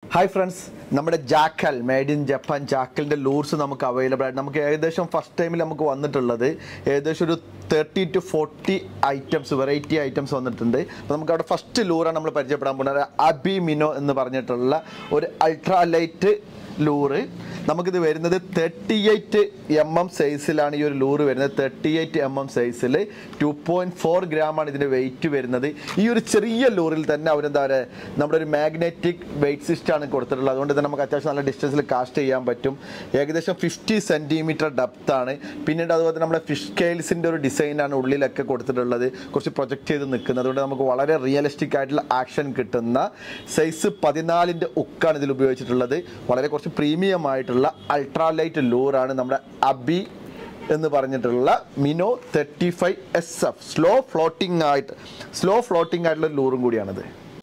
hi friends നമ്മുടെ Jackall made in Japan ജാക്കലിൻ്റെ lures നമുക്ക് അവൈലബിൾ ആയിട്ട് നമുക്ക് ഏകദേശം ഫസ്റ്റ് ടൈമിൽ നമുക്ക് വന്നിട്ടുള്ളത് ഏകദേശം ഒരു thirty to forty items variety items വന്നിട്ടുണ്ട് അപ്പോൾ നമുക്ക് അവിടെ ഫസ്റ്റ് ലൂറാണ് നമ്മൾ പരിചയപ്പെടാൻ പോകുന്നത് അബി മിനോ എന്ന് പറഞ്ഞിട്ടുള്ള ഒരു അൾട്രാ ലൈറ്റ് ലൂറ് നമുക്കിത് വരുന്നത് തേർട്ടി എയ്റ്റ് എം എം സൈസിലാണ് ഈ ഒരു ലൂറ് വരുന്നത് തേർട്ടി എയ്റ്റ് എം എം സൈസിൽ ടു പോയിൻറ്റ് ഫോർ ഗ്രാമാണ് ഇതിൻ്റെ വെയിറ്റ് വരുന്നത് ഈ ഒരു ചെറിയ ലൂറിൽ തന്നെ അവരെന്താ പറയുക നമ്മുടെ ഒരു മാഗ്നറ്റിക് വെയിറ്റ് സിസ്റ്റമാണ് കൊടുത്തിട്ടുള്ളത് അതുകൊണ്ട് തന്നെ നമുക്ക് അത്യാവശ്യം നല്ല ഡിസ്റ്റൻസിൽ കാസ്റ്റ് ചെയ്യാൻ പറ്റും ഏകദേശം ഫിഫ്റ്റി സെൻറ്റിമീറ്റർ ഡെപ്താണ് പിന്നീട് അതുപോലെ തന്നെ നമ്മുടെ ഫിഷ് സ്കെയിൽസിൻ്റെ ഒരു ഡിസൈനാണ് ഉള്ളിലൊക്കെ കൊടുത്തിട്ടുള്ളത് കുറച്ച് പ്രൊജക്റ്റ് ചെയ്ത് നിൽക്കുന്നത് അതുകൊണ്ട് നമുക്ക് വളരെ റിയലിസ്റ്റിക് ആയിട്ടുള്ള ആക്ഷൻ കിട്ടുന്ന സൈസ് പതിനാലിൻ്റെ ഉക്കാണ് ഇതിൽ ഉപയോഗിച്ചിട്ടുള്ളത് വളരെ കുറച്ച് പ്രീമിയം ആയിട്ടുള്ള അൾട്രാലൈറ്റ് ലൂറാണ് നമ്മുടെ അബി എന്ന് പറഞ്ഞിട്ടുള്ള minnow thirty five S F slow floating ആയിട്ട് സ്ലോ ഫ്ലോട്ടിംഗ് ആയിട്ടുള്ള ലൂറും കൂടിയാണിത്